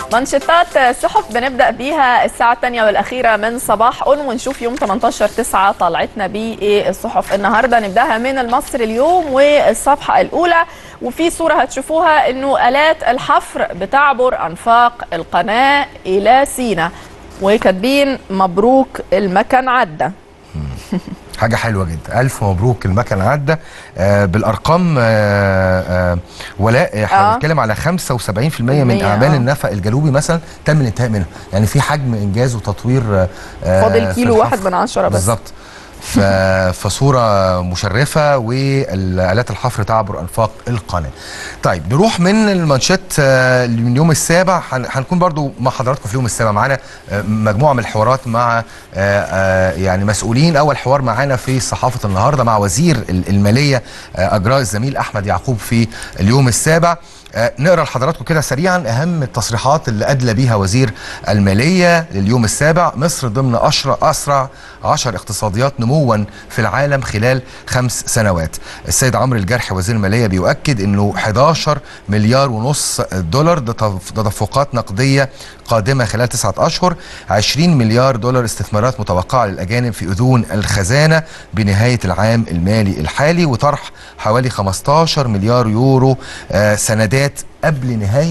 منشطات الصحف بنبدا بيها الساعه الثانيه والاخيره من صباح اون ونشوف يوم 18 9 طلعتنا بايه الصحف النهارده نبداها من المصري اليوم والصفحه الاولى وفي صوره هتشوفوها انه الات الحفر بتعبر انفاق القناه الى سينا وكاتبين مبروك المكن عدى حاجة حلوة جدا ألف مبروك المكن عدى آه بالأرقام آه آه ولاء احنا آه. بنتكلم على 75% من مية، أعمال آه. النفق الجنوبي مثلا تم الانتهاء منها يعني في حجم إنجاز وتطوير آه آه، فاضل في كيلو الحفر. واحد من عشرة بس. بالظبط ف... فصورة مشرفة والآلات الحفر تعبر أنفاق القناة طيب نروح من المانشات آه، من يوم السابع هن- هنكون برضو مع حضراتكم في اليوم السابع معانا آه، مجموعة من الحوارات مع آه، آه، يعني مسؤولين أول حوار معانا في صحافة النهاردة مع وزير ال- المالية آه، أجراء الزميل أحمد يعقوب في اليوم السابع آه، نقرا لحضراتكم كده سريعا اهم التصريحات اللي ادلى بيها وزير الماليه لليوم السابع مصر ضمن أشر اسرع 10 اقتصاديات نموا في العالم خلال خمس سنوات السيد عمرو الجرحي وزير الماليه بيؤكد انه 11 مليار ونص دولار ده تف- تدفقات نقديه قادمه خلال تسعة اشهر 20 مليار دولار استثمارات متوقعه للاجانب في اذون الخزانه بنهايه العام المالي الحالي وطرح حوالي 15 مليار يورو آه، سندات قبل نهايه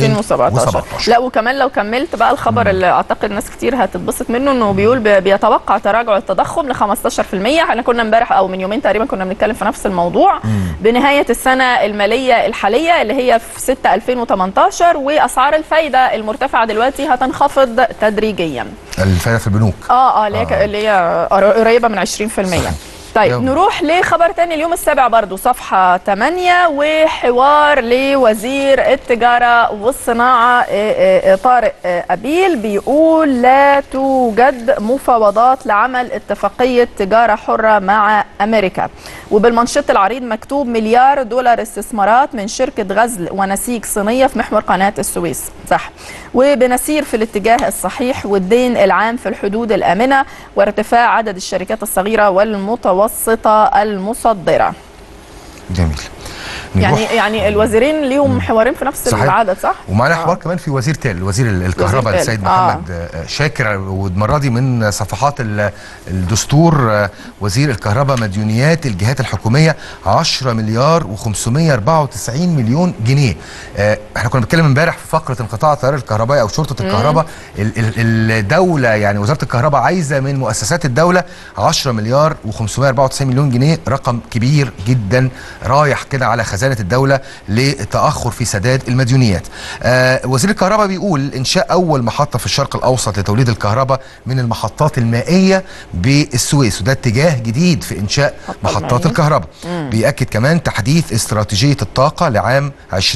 2017 لا وكمان لو كملت بقى الخبر اللي اعتقد ناس كتير هتتبسط منه انه بيقول بي- بيتوقع تراجع التضخم ل 15% احنا كنا امبارح او من يومين تقريبا كنا بنتكلم في نفس الموضوع بنهايه السنه الماليه الحاليه اللي هي في 6 2018 واسعار الفايده المرتفعه دلوقتي هتنخفض تدريجيا الفائده في البنوك اه اه اللي هي ك- اللي هي قريبه من 20% طيب يلا. نروح لخبر تاني اليوم السابع برضو صفحة 8 وحوار لوزير التجارة والصناعة آه، آه، آه، طارق آه، أبيل بيقول لا توجد مفاوضات لعمل اتفاقية تجارة حرة مع أمريكا وبالمنشط العريض مكتوب مليار دولار استثمارات من شركة غزل ونسيج صينية في محور قناة السويس صح وبنسير في الاتجاه الصحيح والدين العام في الحدود الآمنة وارتفاع عدد الشركات الصغيرة والمتوسطة المصدرة جميل يعني نروح- يعني الوزيرين ليهم حوارين في نفس صحيح. العدد صح؟ ومعانا آه. حوار كمان في وزير تال وزير ال- الكهرباء تال. السيد آه. محمد آه. شاكر والمره دي من صفحات ال- الدستور آه، وزير الكهرباء مديونيات الجهات الحكوميه 10 مليار و594 مليون جنيه آه، احنا كنا بنتكلم امبارح في فقره انقطاع التيار الكهربائي او شرطه الكهرباء ال- ال- الدوله يعني وزاره الكهرباء عايزه من مؤسسات الدوله 10 مليار و594 مليون جنيه رقم كبير جدا رايح كده على خزانه الدوله لتاخر في سداد المديونيات. آه وزير الكهرباء بيقول انشاء اول محطه في الشرق الاوسط لتوليد الكهرباء من المحطات المائيه بالسويس وده اتجاه جديد في انشاء محطة محطات المائية. الكهرباء. بيأكد كمان تحديث استراتيجيه الطاقه لعام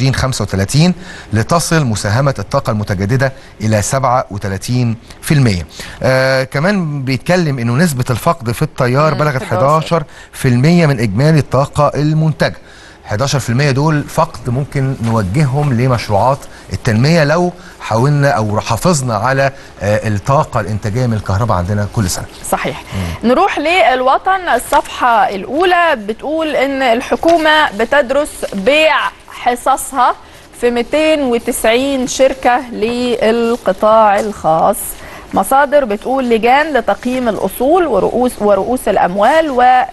2035 لتصل مساهمه الطاقه المتجدده الى 37%. آه كمان بيتكلم انه نسبه الفقد في التيار مم، بلغت 11. 11% من اجمالي الطاقه المنتجه 11% دول فقد ممكن نوجههم لمشروعات التنميه لو حاولنا او حافظنا على آه، الطاقه الانتاجيه من الكهرباء عندنا كل سنه صحيح نروح للوطن الصفحة الأولى بتقول إن الحكومة بتدرس بيع حصصها في 290 شركة للقطاع الخاص مصادر بتقول لجان لتقييم الأصول ورؤوس ورؤوس الأموال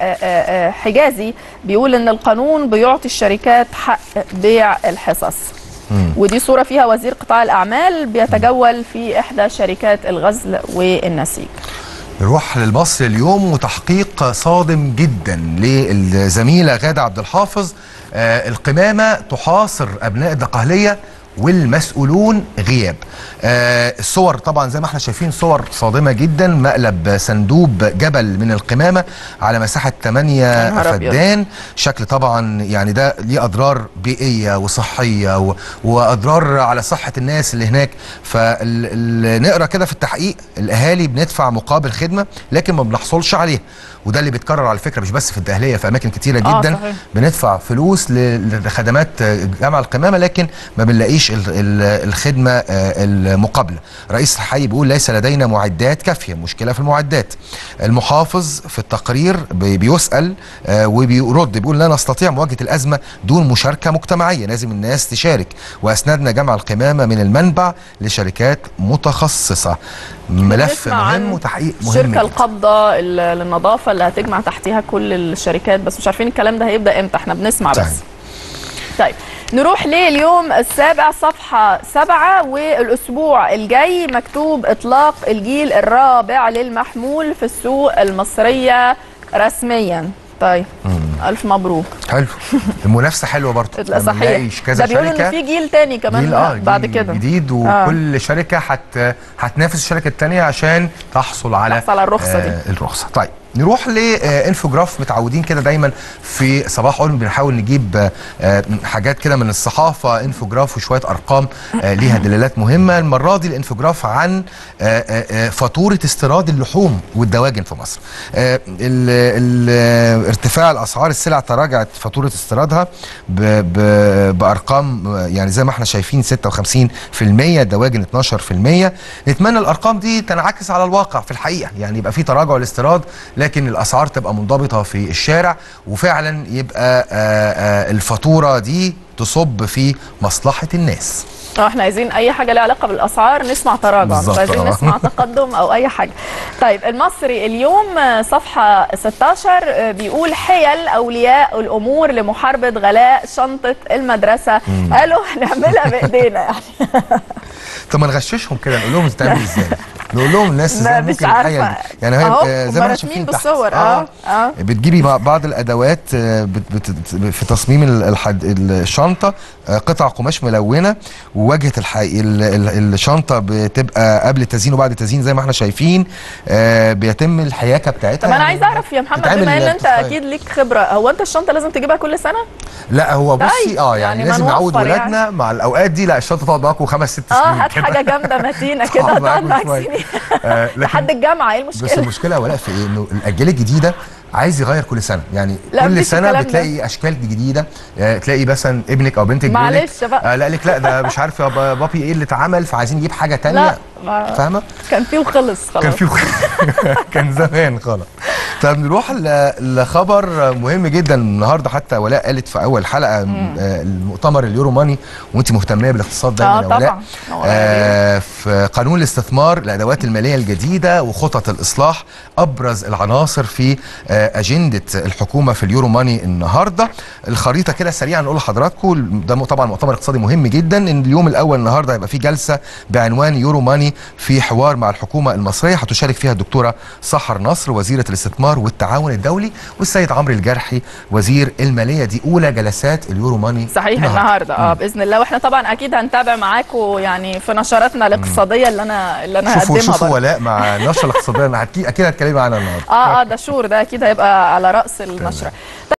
وحجازي بيقول إن القانون بيعطي الشركات حق بيع الحصص ودي صورة فيها وزير قطاع الأعمال بيتجول في إحدى شركات الغزل والنسيج نروح للمصري اليوم وتحقيق صادم جدا للزميله غاده عبد الحافظ آه القمامه تحاصر ابناء الدقهليه والمسؤولون غياب آه الصور طبعا زي ما احنا شايفين صور صادمه جدا مقلب سندوب جبل من القمامه على مساحه 8 نهار أبيض. فدان شكل طبعا يعني ده ليه اضرار بيئيه وصحيه و... واضرار على صحه الناس اللي هناك فنقرا كده في التحقيق الاهالي بندفع مقابل خدمه لكن ما بنحصلش عليها وده اللي بيتكرر على فكره مش بس في الدهليه في اماكن كتيره آه، جدا صحيح. بندفع فلوس ل- لخدمات جمع القمامه لكن ما بنلاقيش تعيش ال- ال- الخدمه آه، المقابله رئيس الحي بيقول ليس لدينا معدات كافيه مشكله في المعدات المحافظ في التقرير بي- بيسال آه، وبيرد بيقول لا نستطيع مواجهه الازمه دون مشاركه مجتمعيه لازم الناس تشارك واسندنا جمع القمامه من المنبع لشركات متخصصه ملف بنسمع عن مهم وتحقيق مهم الشركه جداً. القابضه ال- للنظافه اللي هتجمع تحتها كل الشركات بس مش عارفين الكلام ده هيبدا امتى احنا بنسمع بس صحيح. طيب نروح لليوم السابع صفحة سبعة والأسبوع الجاي مكتوب إطلاق الجيل الرابع للمحمول في السوق المصرية رسميا طيب ألف مبروك حلو المنافسه حلوه برضه لما نلاقي صحيح كذا ده بيقولوا إن شركه في جيل تاني كمان جيل اه بعد جيل كده جديد وكل آه. شركه هت هتنافس الشركه الثانيه عشان تحصل على تحصل على الرخصة دي. الرخصه طيب نروح لانفوجراف متعودين كده دايما في صباح علم بنحاول نجيب آه، آه، حاجات كده من الصحافه انفوجراف وشويه ارقام آه، ليها دلالات مهمه المره دي الانفوجراف عن آه، آه، آه، فاتوره استيراد اللحوم والدواجن في مصر آه، ال- ال- ارتفاع الاسعار السلع تراجعت فاتوره استيرادها ب- ب- بارقام آه، يعني زي ما احنا شايفين 56% دواجن 12% نتمنى الارقام دي تنعكس على الواقع في الحقيقه يعني يبقى في تراجع الاستيراد لكن الاسعار تبقى منضبطه في الشارع وفعلا يبقى آه، آه، الفاتوره دي تصب في مصلحه الناس اه احنا عايزين اي حاجه ليها علاقه بالاسعار نسمع تراجع مش بالظبط، عايزين اه. نسمع تقدم او اي حاجه طيب المصري اليوم آه، صفحه 16 آه، بيقول حيل اولياء الامور لمحاربه غلاء شنطه المدرسه قالوا هنعملها بايدينا يعني طب ما نغششهم كده نقول لهم تعمل ازاي نقول لهم الناس ما ازاي مش ممكن عارفة. الحقيقة دي. يعني هي أهو، آه، زي هم ما احنا راسمين شايفين تحت. بالصور، اه، اه. بتجيبي مع بعض الادوات آه، بت بت في تصميم ال- الحد الشنطه آه، قطع قماش ملونه وواجهه الحقيقي ال- ال- الشنطه بتبقى قبل التزيين وبعد التزيين زي ما احنا شايفين آه، بيتم الحياكه بتاعتها طب انا يعني عايزه اعرف يا محمد بتتعمل بما ان انت بتصفية. اكيد ليك خبره هو انت الشنطه لازم تجيبها كل سنه لا هو طيب، بصي اه يعني, يعني ما لازم نعود نوفر ولادنا مع الاوقات دي لا الشنطه تقعد معاكم خمس ست اه سنين هات كده. حاجه جامده متينه كده تقعد تقعد معاكم معاك شوية. سنين آه، لكن- لحد الجامعه ايه بس المشكله المشكله ولاء في ايه انه الاجيال الجديده عايز يغير كل سنه يعني لا، كل مفيش سنه الكلام ده. بتلاقي اشكال جديده آه، تلاقي مثلا ابنك او بنتك بيقول لك، معلش بقى. آه لا لك لا ده مش عارف يا با- بابي ايه اللي اتعمل فعايزين نجيب حاجه تانية لا ما- فاهمه كان فيه وخلص خلاص كان في كان زمان خلاص طب نروح ل- لخبر مهم جدا النهارده حتى ولاء قالت في اول حلقه آه، المؤتمر اليورو ماني وانت مهتميه بالاقتصاد دايما آه، يا ولاء طبعاً. هو آه في قانون الاستثمار الادوات الماليه الجديده وخطط الاصلاح ابرز العناصر في آه اجنده الحكومه في اليورو ماني النهارده الخريطه كده سريعا نقول لحضراتكم ده م- طبعا مؤتمر اقتصادي مهم جدا ان اليوم الاول النهارده هيبقى في جلسه بعنوان يورو ماني في حوار مع الحكومه المصريه هتشارك فيها الدكتوره سحر نصر وزيره الاستثمار والتعاون الدولي والسيد عمرو الجرحي وزير الماليه دي اولى جلسات اليورو ماني صحيح النهارده اه باذن الله واحنا طبعا اكيد هنتابع معاكم يعني في نشراتنا الاقتصاديه اللي انا اللي انا شوفوا هقدمها شوفوا برضه. ولاء مع النشره الاقتصاديه أنا أكيد- اكيد هتكلمي عنها النهارده اه اه ده شور ده اكيد هيبقى على راس النشره